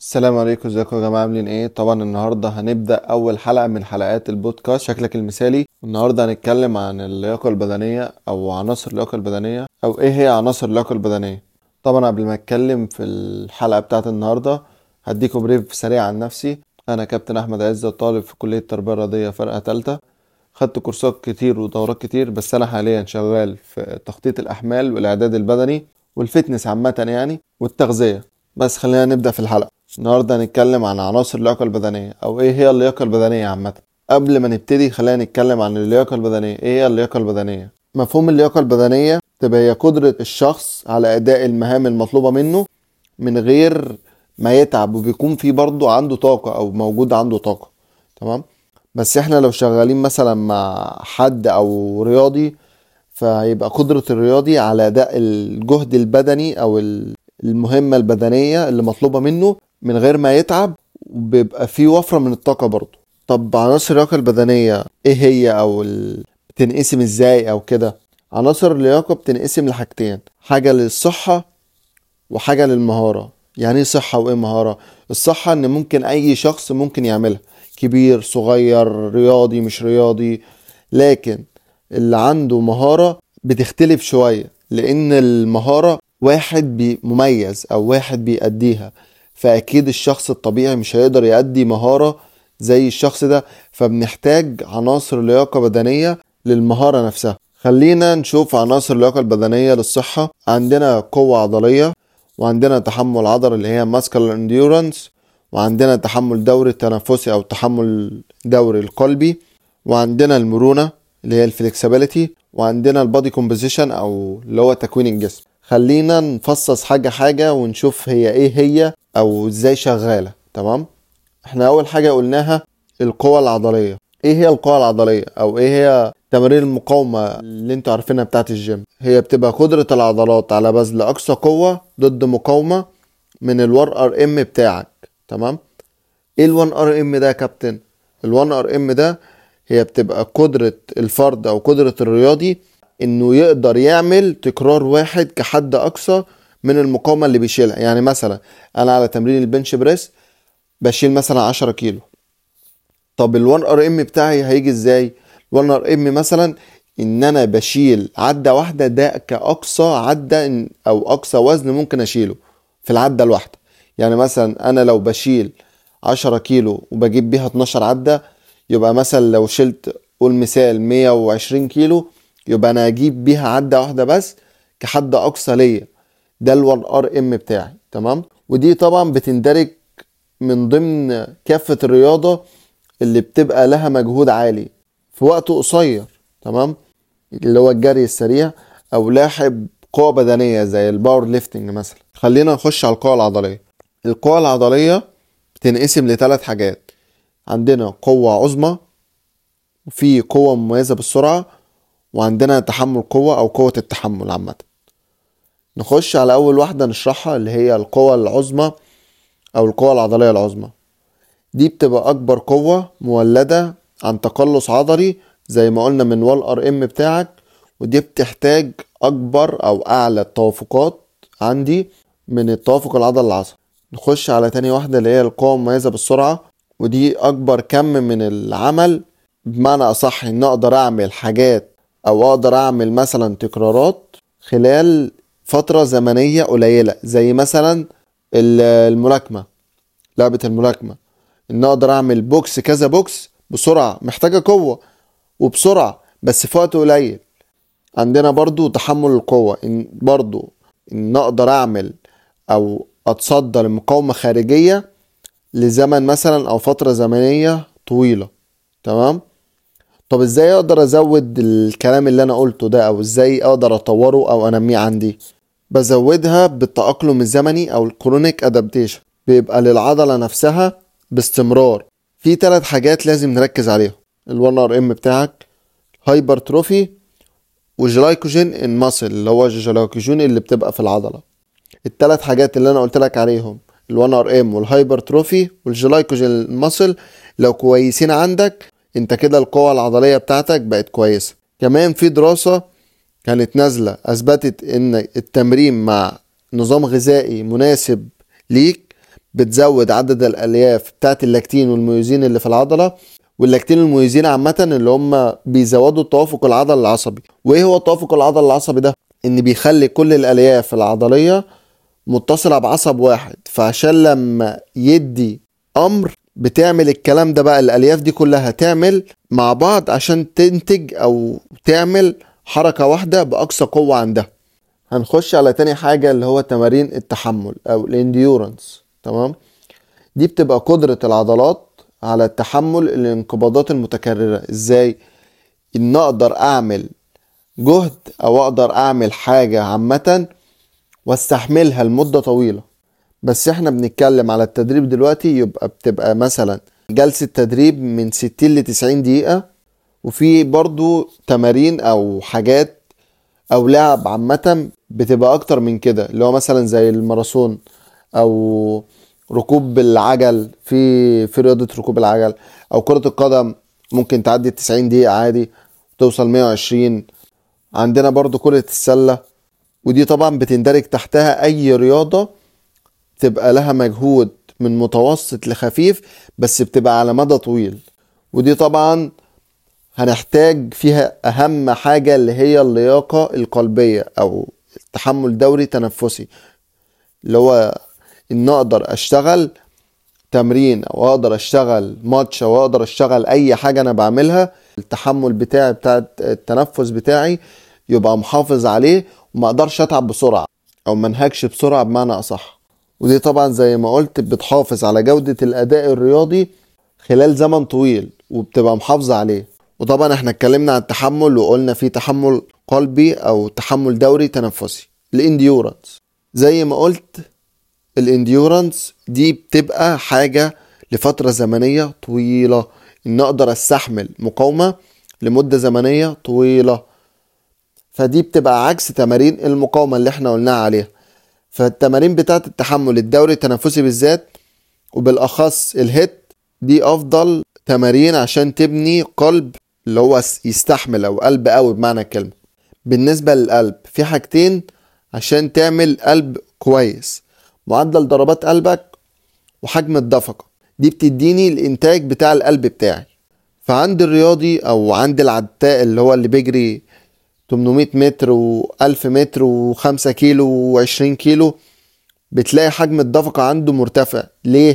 السلام عليكم ازيكم يا جماعه عاملين ايه طبعا النهارده هنبدا اول حلقه من حلقات البودكاست شكلك المثالي النهارده هنتكلم عن اللياقه البدنيه او عناصر اللياقه البدنيه او ايه هي عناصر اللياقه البدنيه طبعا قبل ما اتكلم في الحلقه بتاعت النهارده هديكم بريف سريع عن نفسي انا كابتن احمد عزة طالب في كليه التربيه الرياضيه فرقه تالتة خدت كورسات كتير ودورات كتير بس انا حاليا شغال في تخطيط الاحمال والاعداد البدني والفتنس عامه يعني والتغذيه بس خلينا نبدا في الحلقه النهارده هنتكلم عن عناصر اللياقه البدنيه او ايه هي اللياقه البدنيه عامه قبل ما نبتدي خلينا نتكلم عن اللياقه البدنيه ايه هي اللياقه البدنيه مفهوم اللياقه البدنيه تبقى هي قدره الشخص على اداء المهام المطلوبه منه من غير ما يتعب وبيكون في برضه عنده طاقه او موجود عنده طاقه تمام بس احنا لو شغالين مثلا مع حد او رياضي فهيبقى قدرة الرياضي على أداء الجهد البدني أو المهمة البدنية اللي مطلوبة منه من غير ما يتعب وبيبقى في وفرة من الطاقة برضه طب عناصر اللياقة البدنية ايه هي او ال... بتنقسم ازاي او كده عناصر اللياقة بتنقسم لحاجتين حاجة للصحة وحاجة للمهارة يعني ايه صحة وايه مهارة الصحة ان ممكن اي شخص ممكن يعملها كبير صغير رياضي مش رياضي لكن اللي عنده مهارة بتختلف شوية لان المهارة واحد مميز او واحد بيأديها فاكيد الشخص الطبيعي مش هيقدر يأدي مهارة زي الشخص ده فبنحتاج عناصر لياقة بدنية للمهارة نفسها خلينا نشوف عناصر اللياقة البدنية للصحة عندنا قوة عضلية وعندنا تحمل عضلي اللي هي ماسكال انديورنس وعندنا تحمل دوري التنفسي او تحمل دوري القلبي وعندنا المرونة اللي هي الفلكسبيليتي وعندنا البادي كومبوزيشن او اللي هو تكوين الجسم خلينا نفصص حاجة حاجة ونشوف هي ايه هي او ازاي شغالة تمام احنا اول حاجة قلناها القوة العضلية ايه هي القوة العضلية او ايه هي تمارين المقاومة اللي انتوا عارفينها بتاعت الجيم هي بتبقى قدرة العضلات على بذل اقصى قوة ضد مقاومة من الوار ار ام بتاعك تمام ايه الوان ار ام ده يا كابتن الوان ار ام ده هي بتبقى قدرة الفرد او قدرة الرياضي انه يقدر يعمل تكرار واحد كحد اقصى من المقاومه اللي بيشيلها يعني مثلا انا على تمرين البنش بريس بشيل مثلا 10 كيلو طب ال1 ار ام بتاعي هيجي ازاي ال1 ار ام مثلا ان انا بشيل عده واحده ده كاقصى عده او اقصى وزن ممكن اشيله في العده الواحده يعني مثلا انا لو بشيل 10 كيلو وبجيب بيها 12 عده يبقى مثلا لو شلت قول مثال 120 كيلو يبقى انا اجيب بيها عده واحده بس كحد اقصى ليا ده ال1 ار ام بتاعي تمام ودي طبعا بتندرج من ضمن كافه الرياضه اللي بتبقى لها مجهود عالي في وقت قصير تمام اللي هو الجري السريع او لاحب قوة بدنية زي الباور ليفتنج مثلا خلينا نخش على القوة العضلية القوة العضلية بتنقسم لثلاث حاجات عندنا قوة عظمى وفي قوة مميزة بالسرعة وعندنا تحمل قوة أو قوة التحمل عامة نخش على أول واحدة نشرحها اللي هي القوة العظمى أو القوة العضلية العظمى دي بتبقى أكبر قوة مولدة عن تقلص عضلي زي ما قلنا من وال ار ام بتاعك ودي بتحتاج أكبر أو أعلى التوافقات عندي من التوافق العضلي العصبي نخش على تاني واحدة اللي هي القوة المميزة بالسرعة ودي أكبر كم من العمل بمعنى أصح إن أقدر أعمل حاجات أو أقدر أعمل مثلا تكرارات خلال فترة زمنية قليلة زي مثلا الملاكمة لعبة الملاكمة إن أقدر أعمل بوكس كذا بوكس بسرعة محتاجة قوة وبسرعة بس في وقت قليل عندنا برضو تحمل القوة إن برضو إن أقدر أعمل أو أتصدى لمقاومة خارجية لزمن مثلا أو فترة زمنية طويلة تمام طب ازاي اقدر ازود الكلام اللي انا قلته ده او ازاي اقدر اطوره او انميه عندي بزودها بالتأقلم الزمني او الكرونيك ادابتيشن بيبقى للعضلة نفسها باستمرار في ثلاث حاجات لازم نركز عليهم ال1 ار ام بتاعك هايبرتروفي وجلايكوجين ان ماسل اللي هو الجلايكوجين اللي بتبقى في العضلة الثلاث حاجات اللي انا قلت لك عليهم ال1 ار ام والهايبرتروفي والجلايكوجين الماسل لو كويسين عندك انت كده القوة العضلية بتاعتك بقت كويسة كمان في دراسة كانت نازلة اثبتت ان التمرين مع نظام غذائي مناسب ليك بتزود عدد الالياف بتاعت اللاكتين والميوزين اللي في العضله واللاكتين والميوزين عامه اللي هم بيزودوا التوافق العضلي العصبي وايه هو التوافق العضلي العصبي ده ان بيخلي كل الالياف العضليه متصله بعصب واحد فعشان لما يدي امر بتعمل الكلام ده بقى الالياف دي كلها تعمل مع بعض عشان تنتج او تعمل حركه واحده باقصى قوه عندها هنخش على تاني حاجه اللي هو تمارين التحمل او الانديورنس تمام دي بتبقى قدره العضلات على تحمل الانقباضات المتكرره ازاي ان اقدر اعمل جهد او اقدر اعمل حاجه عامه واستحملها لمده طويله بس احنا بنتكلم على التدريب دلوقتي يبقى بتبقى مثلا جلسة تدريب من 60 ل 90 دقيقة وفي برضو تمارين او حاجات او لعب عامة بتبقى اكتر من كده اللي هو مثلا زي الماراثون او ركوب العجل في في رياضة ركوب العجل او كرة القدم ممكن تعدي 90 دقيقة عادي توصل 120 عندنا برضو كرة السلة ودي طبعا بتندرج تحتها اي رياضة تبقى لها مجهود من متوسط لخفيف بس بتبقى على مدى طويل ودي طبعا هنحتاج فيها اهم حاجة اللي هي اللياقة القلبية او تحمل دوري تنفسي اللي هو ان اقدر اشتغل تمرين او اقدر اشتغل ماتش او اقدر اشتغل اي حاجة انا بعملها التحمل بتاعي بتاع التنفس بتاعي يبقى محافظ عليه وما اقدرش اتعب بسرعة او منهكش بسرعة بمعنى اصح ودي طبعا زي ما قلت بتحافظ على جودة الاداء الرياضي خلال زمن طويل وبتبقى محافظة عليه وطبعا احنا اتكلمنا عن التحمل وقلنا في تحمل قلبي او تحمل دوري تنفسي الانديورنس زي ما قلت الانديورنس دي بتبقى حاجة لفترة زمنية طويلة ان اقدر استحمل مقاومة لمدة زمنية طويلة فدي بتبقى عكس تمارين المقاومة اللي احنا قلناها عليها فالتمارين بتاعة التحمل الدوري التنفسي بالذات وبالاخص الهيت دي افضل تمارين عشان تبني قلب اللي هو يستحمل او قلب قوي بمعنى الكلمة بالنسبة للقلب في حاجتين عشان تعمل قلب كويس معدل ضربات قلبك وحجم الدفقة دي بتديني الانتاج بتاع القلب بتاعي فعند الرياضي او عند العداء اللي هو اللي بيجري 800 متر و1000 متر و5 كيلو و20 كيلو بتلاقي حجم الدفقة عنده مرتفع ليه؟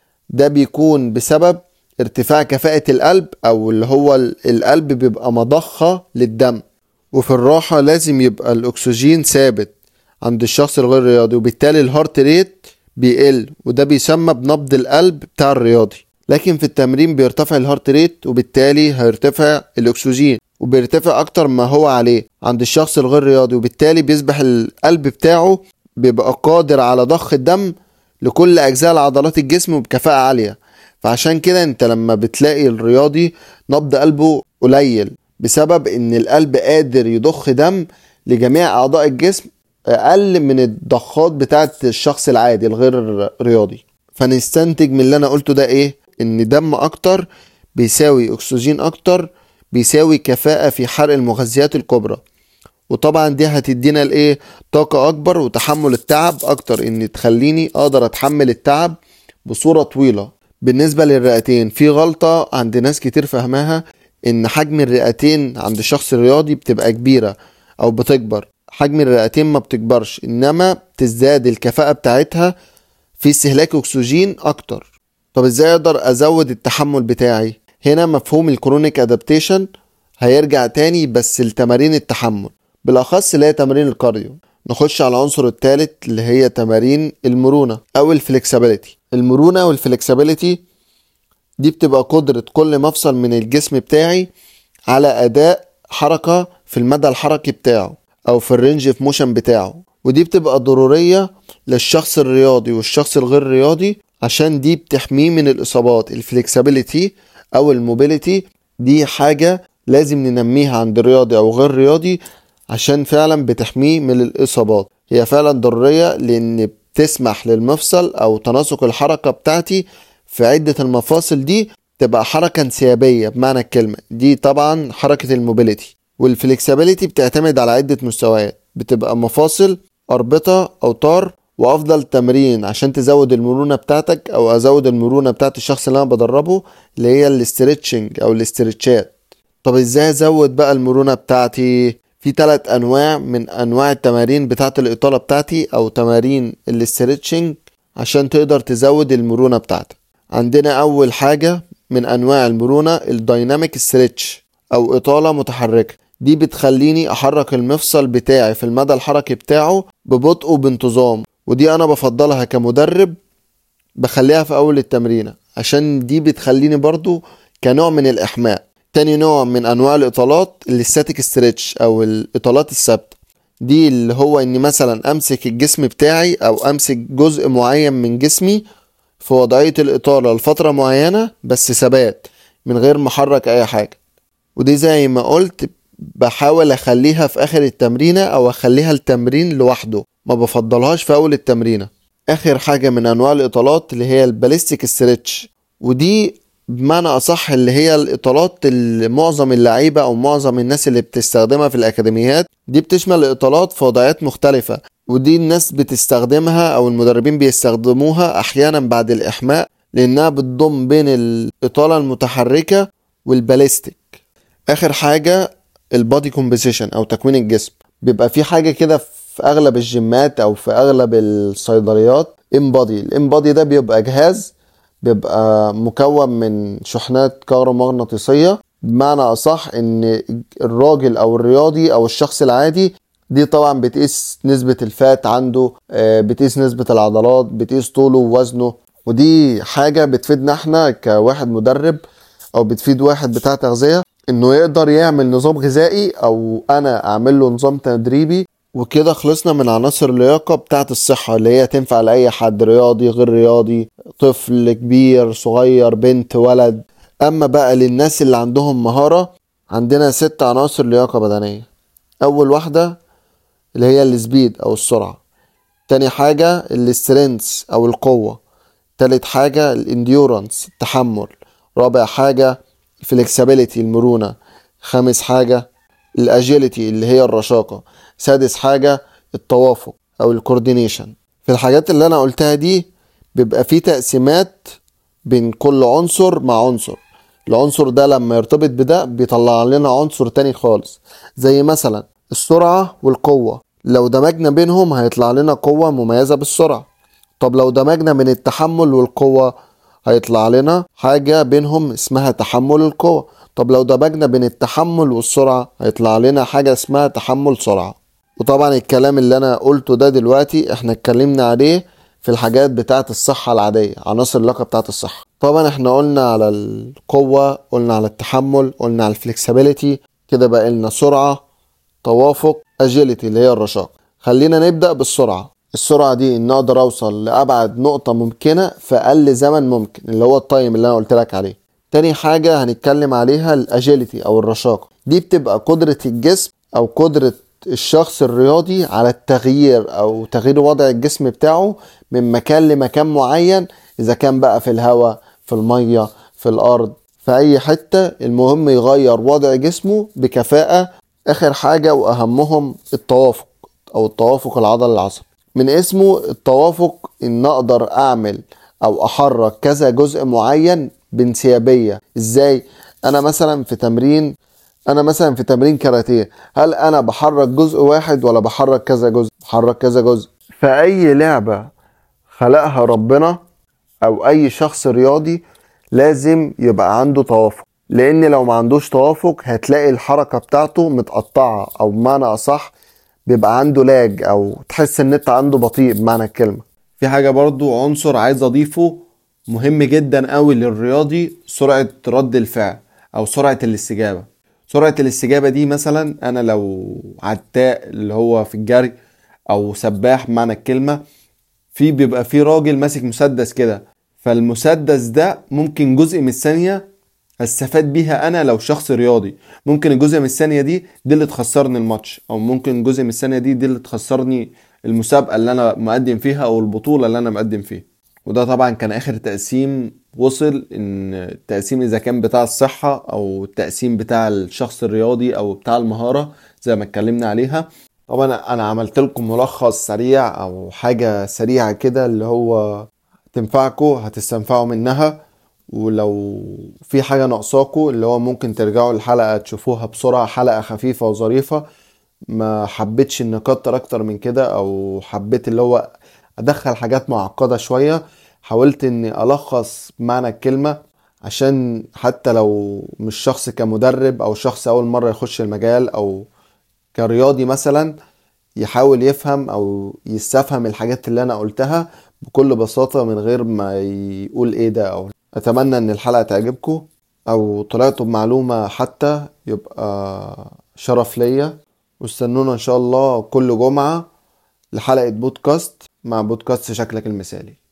ده بيكون بسبب ارتفاع كفاءة القلب او اللي هو القلب بيبقى مضخة للدم وفي الراحة لازم يبقى الاكسجين ثابت عند الشخص الغير رياضي وبالتالي الهارت ريت بيقل وده بيسمى بنبض القلب بتاع الرياضي لكن في التمرين بيرتفع الهارت ريت وبالتالي هيرتفع الاكسجين وبيرتفع اكتر ما هو عليه عند الشخص الغير رياضي وبالتالي بيصبح القلب بتاعه بيبقى قادر على ضخ الدم لكل اجزاء العضلات الجسم بكفاءة عالية فعشان كده انت لما بتلاقي الرياضي نبض قلبه قليل بسبب ان القلب قادر يضخ دم لجميع اعضاء الجسم اقل من الضخات بتاعه الشخص العادي الغير رياضي فنستنتج من اللي انا قلته ده ايه ان دم اكتر بيساوي اكسجين اكتر بيساوي كفاءة في حرق المغذيات الكبرى وطبعا دي هتدينا الايه طاقة اكبر وتحمل التعب اكتر ان تخليني اقدر اتحمل التعب بصورة طويلة بالنسبة للرئتين في غلطة عند ناس كتير فهماها ان حجم الرئتين عند الشخص الرياضي بتبقى كبيرة او بتكبر حجم الرئتين ما بتكبرش انما بتزداد الكفاءة بتاعتها في استهلاك اكسجين اكتر طب ازاي اقدر ازود التحمل بتاعي هنا مفهوم الكرونيك ادابتيشن هيرجع تاني بس لتمارين التحمل بالاخص اللي هي تمارين الكارديو نخش على العنصر الثالث اللي هي تمارين المرونة او الفلكسبيليتي المرونة والفلكسبيليتي دي بتبقى قدرة كل مفصل من الجسم بتاعي على اداء حركة في المدى الحركي بتاعه او في الرينج في موشن بتاعه ودي بتبقى ضرورية للشخص الرياضي والشخص الغير رياضي عشان دي بتحميه من الاصابات الفلكسبيليتي او الموبيليتي دي حاجة لازم ننميها عند الرياضي او غير رياضي عشان فعلا بتحميه من الاصابات هي فعلا ضرورية لان بتسمح للمفصل او تناسق الحركة بتاعتي في عدة المفاصل دي تبقى حركة انسيابية بمعنى الكلمة دي طبعا حركة الموبيليتي والفلكسبيليتي بتعتمد على عدة مستويات بتبقى مفاصل أربطة أوتار وافضل تمرين عشان تزود المرونه بتاعتك او ازود المرونه بتاعت الشخص اللي انا بدربه اللي هي الاسترتشنج او الاسترتشات طب ازاي ازود بقى المرونه بتاعتي في ثلاث انواع من انواع التمارين بتاعت الاطاله بتاعتي او تمارين الاسترتشنج عشان تقدر تزود المرونه بتاعتك عندنا اول حاجه من انواع المرونه الدايناميك ستريتش او اطاله متحركه دي بتخليني احرك المفصل بتاعي في المدى الحركي بتاعه ببطء وبانتظام ودي انا بفضلها كمدرب بخليها في اول التمرينة عشان دي بتخليني برضو كنوع من الاحماء تاني نوع من انواع الاطالات الاستاتيك ستريتش او الاطالات الثابته دي اللي هو اني مثلا امسك الجسم بتاعي او امسك جزء معين من جسمي في وضعية الإطالة لفترة معينة بس ثبات من غير ما أحرك أي حاجة ودي زي ما قلت بحاول أخليها في آخر التمرينة أو أخليها التمرين لوحده ما بفضلهاش في أول التمرينة آخر حاجة من أنواع الإطالات اللي هي الباليستيك ستريتش ودي بمعنى أصح اللي هي الإطالات اللي معظم اللعيبة أو معظم الناس اللي بتستخدمها في الأكاديميات دي بتشمل الإطالات في وضعيات مختلفة ودي الناس بتستخدمها أو المدربين بيستخدموها أحيانا بعد الإحماء لأنها بتضم بين الإطالة المتحركة والباليستيك آخر حاجة البادي كومبوزيشن أو تكوين الجسم بيبقى في حاجة كده في أغلب الجيمات أو في أغلب الصيدليات امبادي الامبادي ده بيبقى جهاز بيبقى مكون من شحنات كهرومغناطيسية بمعنى أصح إن الراجل أو الرياضي أو الشخص العادي دي طبعا بتقيس نسبة الفات عنده آه، بتقيس نسبة العضلات بتقيس طوله ووزنه ودي حاجة بتفيدنا احنا كواحد مدرب أو بتفيد واحد بتاع تغذية إنه يقدر يعمل نظام غذائي أو أنا أعمل له نظام تدريبي وكده خلصنا من عناصر اللياقة بتاعة الصحة اللي هي تنفع لأي حد رياضي غير رياضي طفل كبير صغير بنت ولد أما بقى للناس اللي عندهم مهارة عندنا ست عناصر لياقة بدنية أول واحدة اللي هي السبيد أو السرعة تاني حاجة السترينث أو القوة تالت حاجة الانديورنس التحمل رابع حاجة الفلكسبيليتي المرونة خامس حاجة الاجيليتي اللي هي الرشاقة سادس حاجة التوافق او الكوردينيشن في الحاجات اللي انا قلتها دي بيبقى في تقسيمات بين كل عنصر مع عنصر العنصر ده لما يرتبط بده بيطلع لنا عنصر تاني خالص زي مثلا السرعة والقوة لو دمجنا بينهم هيطلع لنا قوة مميزة بالسرعة طب لو دمجنا من التحمل والقوة هيطلع لنا حاجة بينهم اسمها تحمل القوة طب لو دمجنا بين التحمل والسرعة هيطلع لنا حاجة اسمها تحمل سرعة وطبعا الكلام اللي انا قلته ده دلوقتي احنا اتكلمنا عليه في الحاجات بتاعة الصحة العادية عناصر اللياقة بتاعة الصحة طبعا احنا قلنا على القوة قلنا على التحمل قلنا على الفلكسبيليتي كده بقى لنا سرعة توافق اجيليتي اللي هي الرشاقة خلينا نبدأ بالسرعة السرعة دي ان اقدر اوصل لابعد نقطة ممكنة في اقل زمن ممكن اللي هو التايم اللي انا قلت لك عليه تاني حاجة هنتكلم عليها الاجيليتي او الرشاقة دي بتبقى قدرة الجسم او قدرة الشخص الرياضي على التغيير او تغيير وضع الجسم بتاعه من مكان لمكان معين اذا كان بقى في الهواء في المية في الارض في اي حتة المهم يغير وضع جسمه بكفاءة اخر حاجة واهمهم التوافق او التوافق العضلي العصبي من اسمه التوافق ان اقدر اعمل او احرك كذا جزء معين بانسيابية ازاي انا مثلا في تمرين انا مثلا في تمرين كاراتيه هل انا بحرك جزء واحد ولا بحرك كذا جزء بحرك كذا جزء في اي لعبة خلقها ربنا او اي شخص رياضي لازم يبقى عنده توافق لان لو ما عندوش توافق هتلاقي الحركة بتاعته متقطعة او بمعنى اصح بيبقى عنده لاج او تحس ان انت عنده بطيء بمعنى الكلمة في حاجة برضو عنصر عايز اضيفه مهم جدا قوي للرياضي سرعة رد الفعل او سرعة الاستجابة سرعة الاستجابة دي مثلا انا لو عتاء اللي هو في الجري او سباح بمعنى الكلمة في بيبقى في راجل ماسك مسدس كده فالمسدس ده ممكن جزء من الثانية هستفاد بيها انا لو شخص رياضي ممكن الجزء من الثانيه دي دي اللي تخسرني الماتش او ممكن جزء من الثانيه دي دي اللي تخسرني المسابقه اللي انا مقدم فيها او البطوله اللي انا مقدم فيها وده طبعا كان اخر تقسيم وصل ان التقسيم اذا كان بتاع الصحه او التقسيم بتاع الشخص الرياضي او بتاع المهاره زي ما اتكلمنا عليها طبعا انا عملت لكم ملخص سريع او حاجة سريعة كده اللي هو تنفعكم هتستنفعوا منها ولو في حاجة ناقصاكوا اللي هو ممكن ترجعوا الحلقة تشوفوها بسرعة حلقة خفيفة وظريفة ما حبيتش ان اكتر اكتر من كده او حبيت اللي هو ادخل حاجات معقدة شوية حاولت اني الخص معنى الكلمة عشان حتى لو مش شخص كمدرب او شخص اول مرة يخش المجال او كرياضي مثلا يحاول يفهم او يستفهم الحاجات اللي انا قلتها بكل بساطة من غير ما يقول ايه ده او اتمنى ان الحلقة تعجبكم او طلعتوا بمعلومة حتى يبقى شرف ليا واستنونا ان شاء الله كل جمعة لحلقة بودكاست مع بودكاست شكلك المثالي